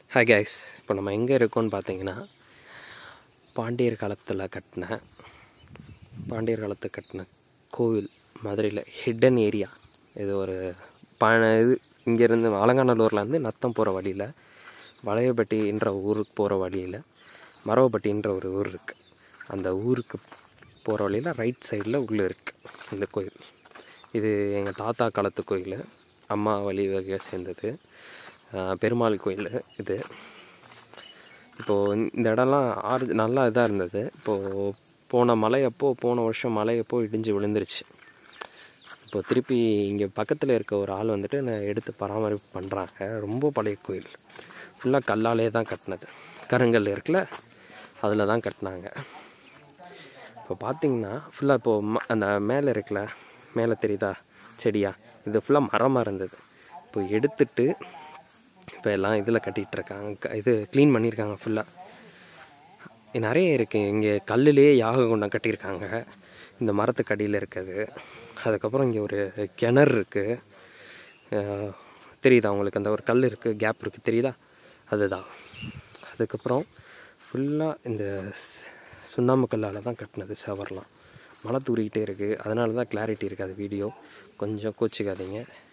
hi guys இப்போ நம்ம எங்கே இருக்கோம்னு பார்த்தீங்கன்னா பாண்டியர் காலத்தில் கட்டின பாண்டியர் காலத்தில் கட்டின கோவில் மதுரையில் ஹிடன் ஏரியா இது ஒரு ப இது இங்கேருந்து அலங்காநல்லூர்லேருந்து நத்தம் போகிற வழியில் வளையப்பட்டின்ற ஊருக்கு போகிற வழியில் மரவப்பட்டின்ற ஒரு ஊர் இருக்குது அந்த ஊருக்கு போகிற வழியில் ரைட் சைடில் உள்ளே இருக்குது இந்த கோயில் இது எங்கள் தாத்தா காலத்து கோயில் அம்மா வழி வகையை சேர்ந்தது ஆஹ் பெருமாள் கோயில் இது இப்போது இந்த இடம்லாம் ஆறு நல்லா இதாக இருந்தது இப்போது போன மழை அப்போ போன வருஷம் மழை அப்போ இடிஞ்சு விழுந்துருச்சு இப்போ திருப்பி இங்கே பக்கத்தில் இருக்க ஒரு ஆள் வந்துட்டு நான் எடுத்து பராமரிப்பு பண்ணுறாங்க ரொம்ப பழைய கோயில் ஃபுல்லாக கல்லாலே தான் கட்டினது கருங்கல் இருக்குல்ல அதில் தான் கட்டினாங்க இப்போ பார்த்தீங்கன்னா ஃபுல்லாக இப்போது ம அந்த மேலே இருக்குல்ல மேலே தெரியுதா செடியா இது ஃபுல்லாக மரமாக இருந்தது இப்போ எடுத்துட்டு இப்போ எல்லாம் இதில் கட்டிகிட்டு இருக்காங்க க- இது க்ளீன் பண்ணியிருக்காங்க ஃபுல்லாக நிறைய இருக்குது இங்கே கல்லுலேயே யாக குண்டம் கட்டியிருக்காங்க இந்த மரத்துக்கு அடியில் இருக்குது அதுக்கப்புறம் இங்கே ஒரு கிணறு இருக்குது தெரியுதா உங்களுக்கு அந்த ஒரு கல் இருக்குது கேப் இருக்குது தெரியுதா அதுதான் அதுக்கப்புறம் ஃபுல்லாக இந்த ஸ்- சுண்ணாம்பு கல்லால் தான் கட்டினது செவர்லாம் மழை தூறிக்கிட்டே இருக்குது அதனால தான் கிளாரிட்டி இருக்காது வீடியோ கொஞ்சம் கோச்சிக்காதீங்க